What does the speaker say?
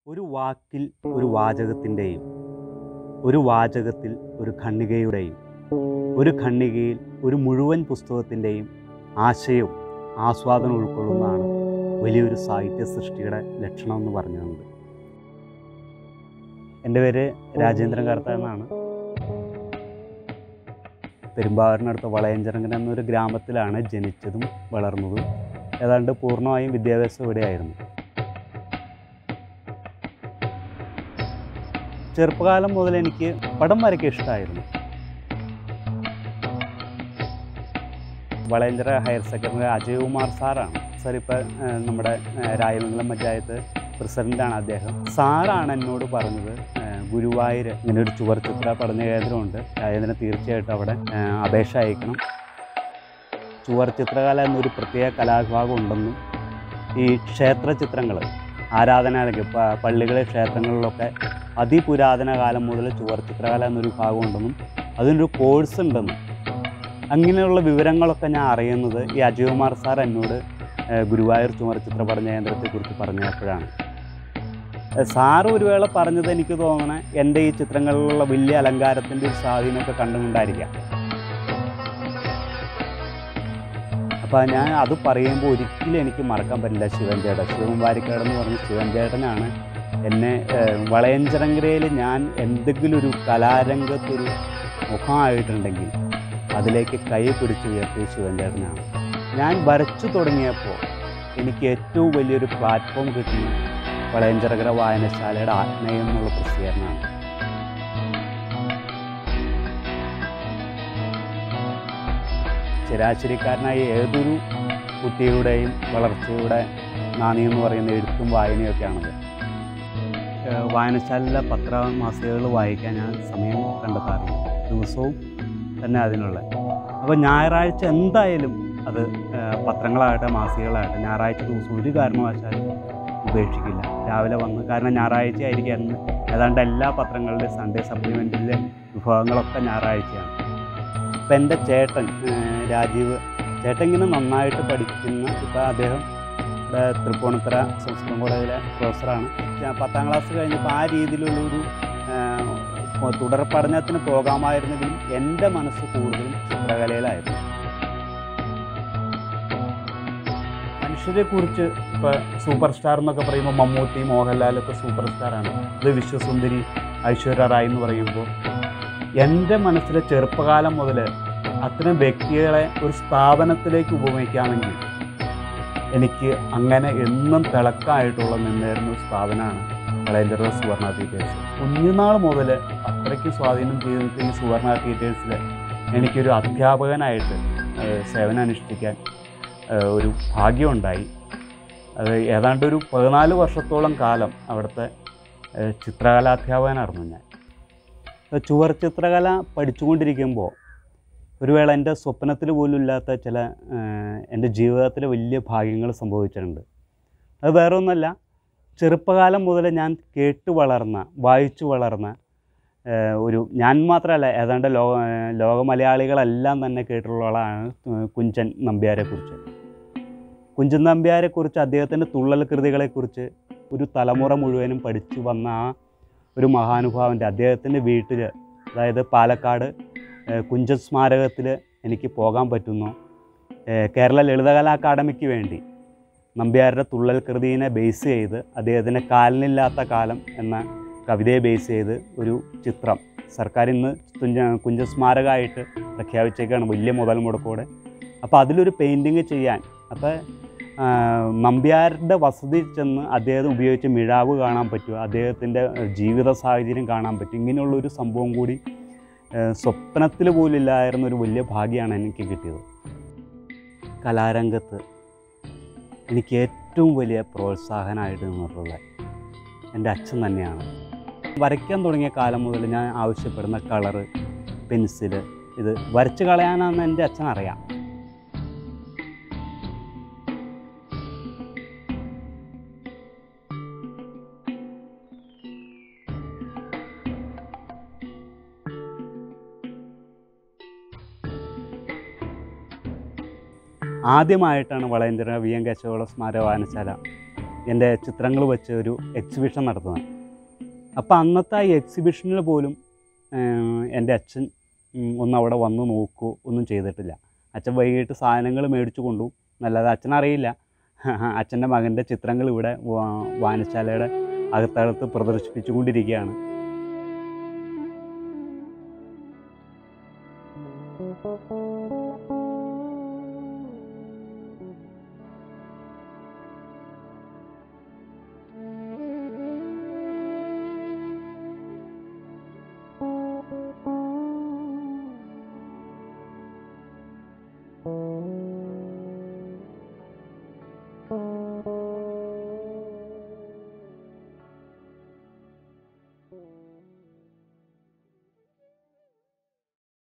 ഒരു വാക്കിൽ ഒരു വാചകത്തിൻ്റെയും ഒരു വാചകത്തിൽ ഒരു ഖണ്ഡികയുടെയും ഒരു ഖണ്ഡികയിൽ ഒരു മുഴുവൻ പുസ്തകത്തിൻ്റെയും ആശയവും ആസ്വാദനം ഉൾക്കൊള്ളുന്നതാണ് വലിയൊരു സാഹിത്യ സൃഷ്ടിയുടെ ലക്ഷണം എന്ന് പറഞ്ഞു തന്നത് എൻ്റെ പേര് രാജേന്ദ്രൻ കർത്ത എന്നാണ് പെരുമ്പാവൂരിനടുത്ത് വളയഞ്ചിറങ്ങൻ എന്നൊരു ഗ്രാമത്തിലാണ് ജനിച്ചതും വളർന്നതും ഏതാണ്ട് പൂർണ്ണമായും വിദ്യാഭ്യാസം ഇവിടെയായിരുന്നു ചെറുപ്പകാലം മുതൽ എനിക്ക് പടം വരയ്ക്കാൻ ഇഷ്ടമായിരുന്നു വളയഞ്ചിറ ഹയർ സെക്കൻഡറി അജയകുമാർ സാറാണ് സാർ ഇപ്പം നമ്മുടെ ഏഹ്, രായമംഗലം പഞ്ചായത്ത് പ്രസിഡൻ്റാണ് അദ്ദേഹം സാറാണ് എന്നോട് പറഞ്ഞത് ഏഹ്, ഗുരുവായൂർ ഇങ്ങനെ ഒരു ചുവർ ചിത്ര പഠന കേന്ദ്രമുണ്ട് രാജേന്ദ്രൻ തീർച്ചയായിട്ടും അവിടെ ഏഹ്, അപേക്ഷ അയക്കണം ചുവർ ചിത്രകല എന്നൊരു പ്രത്യേക കലാവിഭാഗം ഉണ്ടെന്നും ഈ ക്ഷേത്ര ചിത്രങ്ങൾ ആരാധനാലയം പ- പള്ളികളിലെ ക്ഷേത്രങ്ങളിലൊക്കെ അതിപുരാതന കാലം മുതൽ ചുവർ ചിത്രകല എന്നൊരു വിഭാഗം ഉണ്ടെന്നും അതിനൊരു കോഴ്സ് ഉണ്ടെന്നും അങ്ങനെയുള്ള വിവരങ്ങളൊക്കെ ഞാൻ അറിയുന്നത് ഈ അജയകുമാർ സാർ എന്നോട് ഏഹ്, ഗുരുവായൂർ ചുമർ ചിത്ര പഠന കേന്ദ്രത്തെക്കുറിച്ച് പറഞ്ഞപ്പോഴാണ് ഏഹ്, സാറ് ഒരു വേള പറഞ്ഞത് എനിക്ക് തോന്നണ എൻ്റെ ഈ ചിത്രങ്ങളിലുള്ള വലിയ അലങ്കാരത്തിൻ്റെ ഒരു സ്വാധീനമൊക്കെ കണ്ടുകൊണ്ടായിരിക്കാം അപ്പോൾ ഞാൻ അത് പറയുമ്പോൾ ഒരിക്കലും എനിക്ക് മറക്കാൻ പറ്റില്ല ശിവൻ ചേട്ടൻ ശിവൻ വാരിക്കാട് എന്ന് പറഞ്ഞ ശിവൻ ചേട്ടനാണ് എന്നെ ഏഹ്, വളയഞ്ചിറങ്കരയിൽ ഞാൻ എന്തെങ്കിലും ഒരു കലാരംഗത്തൊരു മുഖമായിട്ടുണ്ടെങ്കിൽ അതിലേക്ക് കൈ പിടിച്ച് ഉയർത്തിയ ശിവൻ ചേട്ടനാണ് ഞാൻ വരച്ചു തുടങ്ങിയപ്പോൾ എനിക്ക് ഏറ്റവും വലിയൊരു പ്ലാറ്റ്ഫോം കിട്ടുന്നത് വളയഞ്ചിറകര വായനശാലയുടെ ആത്മീയം എന്നുള്ള പ്രസിദ്ധീകരണമാണ് ശരാശരിക്കാരനായ ഏതൊരു കുട്ടിയുടെയും വളർച്ചയുടെ നാണയം എന്ന് പറയുന്ന എഴുത്തും വായനയൊക്കെയാണത് ഏഹ് വായനശാലയിലെ പത്ര മാസികകൾ വായിക്കാൻ ഞാൻ സമയം കണ്ടെത്താറുണ്ട് ദിവസവും തന്നെ അതിനുള്ള അപ്പോൾ ഞായറാഴ്ച എന്തായാലും അത് ഏഹ് പത്രങ്ങളാകട്ടെ മാസികകളാകട്ടെ ഞായറാഴ്ച ദിവസം ഒരു കാരണവശാലും ഉപേക്ഷിക്കില്ല രാവിലെ വന്ന് കാരണം ഞായറാഴ്ച ആയിരിക്കും അന്ന് ഏതാണ്ട് എല്ലാ പത്രങ്ങളുടെയും സൺഡേ സപ്ലിമെൻറ്റിലെ വിഭവങ്ങളൊക്കെ ഞായറാഴ്ചയാണ് ഇപ്പം എൻ്റെ ചേട്ടൻ ഏഹ് രാജീവ് ചേട്ടൻ ഇങ്ങനെ നന്നായിട്ട് പഠിക്കുന്ന ഇപ്പം അദ്ദേഹം ഇവിടെ തൃപ്പൂണിത്തറ സംസ്കൃതം കോളേജിലെ പ്രൊഫസറാണ് ഞാൻ പത്താം ക്ലാസ് കഴിഞ്ഞപ്പോൾ ആ രീതിയിലുള്ളൊരു ഏഹ്, ഇപ്പൊ തുടർ പഠനത്തിന് പോകാമായിരുന്നെങ്കിലും എൻ്റെ മനസ്സ് കൂടുതലും ചിത്രകലയിലായിരുന്നു മനുഷ്യരെ കുറിച്ച് ഇപ്പോൾ സൂപ്പർ സ്റ്റാർ എന്നൊക്കെ പറയുമ്പോൾ മമ്മൂട്ടി മോഹൻലാലൊക്കെ സൂപ്പർ സ്റ്റാറാണ് ഇത് വിശ്വസുന്ദരി ഐശ്വര്യ റായ് എന്ന് പറയുമ്പോൾ എൻ്റെ മനസ്സിലെ ചെറുപ്പകാലം മുതൽ അത്തരം വ്യക്തികളെ ഒരു സ്ഥാപനത്തിലേക്ക് ഉപമിക്കുകയാണെങ്കിൽ എനിക്ക് അങ്ങനെ എന്നും തിളക്കമായിട്ടുള്ള നിന്നിരുന്ന ഒരു സ്ഥാപനമാണ് വളയഞ്ചിറ സുവർണ തിയേറ്റേഴ്സ് കുഞ്ഞുനാൾ മുതൽ അത്രയ്ക്ക് സ്വാധീനം ചെയ്തിട്ട് ഈ സുവർണ തിയേറ്റേഴ്സിൽ എനിക്കൊരു അധ്യാപകനായിട്ട് ഏഹ്, സേവനം അനുഷ്ഠിക്കാൻ ഏഹ്, ഒരു ഭാഗ്യമുണ്ടായി അത് ഏതാണ്ട് ഒരു പതിനാല് വർഷത്തോളം കാലം അവിടുത്തെ ഏഹ്, ചിത്രകലാധ്യാപകനായിരുന്നു ഞാൻ ഏഹ്, ചുവർ ചിത്രകല പഠിച്ചുകൊണ്ടിരിക്കുമ്പോൾ ഒരു വേള എൻ്റെ സ്വപ്നത്തിൽ പോലും ഇല്ലാത്ത ചില ഏഹ്, എൻ്റെ ജീവിതത്തിൽ വലിയ ഭാഗ്യങ്ങൾ സംഭവിച്ചിട്ടുണ്ട് അത് വേറെ ഒന്നല്ല ചെറുപ്പകാലം മുതൽ ഞാൻ കേട്ട് വളർന്ന വായിച്ചു വളർന്ന ഏഹ്, ഒരു ഞാൻ മാത്രമല്ല ഏതാണ്ട് ലോക ഏഹ്, ലോക മലയാളികളെല്ലാം തന്നെ കേട്ടിട്ടുള്ള ആളാണ് കുഞ്ചൻ നമ്പ്യാരെക്കുറിച്ച് കുഞ്ചൻ നമ്പ്യാരെക്കുറിച്ച് അദ്ദേഹത്തിൻ്റെ തുള്ളൽ കൃതികളെക്കുറിച്ച് ഒരു തലമുറ മുഴുവനും പഠിച്ചു വന്ന ആ ഒരു മഹാനുഭാവൻ്റെ അദ്ദേഹത്തിൻ്റെ വീട്ടിൽ അതായത് പാലക്കാട് ഏഹ് കുഞ്ചൻ സ്മാരകത്തിൽ എനിക്ക് പോകാൻ പറ്റുന്നു ഏഹ് കേരള ലളിതകലാ അക്കാദമിക്ക് വേണ്ടി നമ്പ്യാരുടെ തുള്ളൽ കൃതിയെ ബേസ് ചെയ്ത് അദ്ദേഹത്തിൻ്റെ കാലിനില്ലാത്ത കാലം എന്ന കവിതയെ ബേസ് ചെയ്ത് ഒരു ചിത്രം സർക്കാർ ഇന്ന് തുഞ്ച കുഞ്ചൻ സ്മാരകമായിട്ട് പ്രഖ്യാപിച്ചേക്കാണ് വലിയ മുതൽ മുടക്കോടെ അപ്പോൾ അതിലൊരു പെയിൻറ്റിങ് ചെയ്യാൻ അപ്പോൾ നമ്പ്യാരുടെ വസതി ചെന്ന് അദ്ദേഹം ഉപയോഗിച്ച മിഴാവ് കാണാൻ പറ്റും അദ്ദേഹത്തിൻ്റെ ജീവിത സാഹചര്യം കാണാൻ പറ്റും ഇങ്ങനെയുള്ളൊരു സംഭവം കൂടി ഏഹ് സ്വപ്നത്തിൽ പോലും ഇല്ലായിരുന്ന ഒരു വലിയ ഭാഗ്യമാണ് എനിക്ക് കിട്ടിയത് കലാരംഗത്ത് എനിക്ക് ഏറ്റവും വലിയ പ്രോത്സാഹനമായിട്ട് നിന്നിട്ടുള്ളത് എൻ്റെ അച്ഛൻ തന്നെയാണ് വരയ്ക്കാൻ തുടങ്ങിയ കാലം മുതൽ ഞാൻ ആവശ്യപ്പെടുന്ന കളറ് പെൻസില് ഇത് വരച്ച് കളയാനാണെന്ന് എൻ്റെ അച്ഛൻ അറിയാം ആദ്യമായിട്ടാണ് വളയഞ്ചിറ വി എൻ കേശവള സ്മാരക വായനശാല എൻ്റെ ചിത്രങ്ങൾ വെച്ച് ഒരു എക്സിബിഷൻ നടത്തുന്നത് അപ്പോൾ അന്നത്തെ ആ എക്സിബിഷനിൽ പോലും ഏഹ്, എൻ്റെ അച്ഛൻ ഉം, ഒന്ന് അവിടെ വന്ന് നോക്കുകയോ ഒന്നും ചെയ്തിട്ടില്ല അച്ഛൻ വൈകിട്ട് സാധനങ്ങൾ മേടിച്ചു കൊണ്ടുപോകും നല്ലത് അച്ഛനറിയില്ല അച്ഛൻ്റെ മകൻ്റെ ചിത്രങ്ങൾ ഇവിടെ വാ- വായനശാലയുടെ അകത്തകത്ത് പ്രദർശിപ്പിച്ചുകൊണ്ടിരിക്കുകയാണ് Thank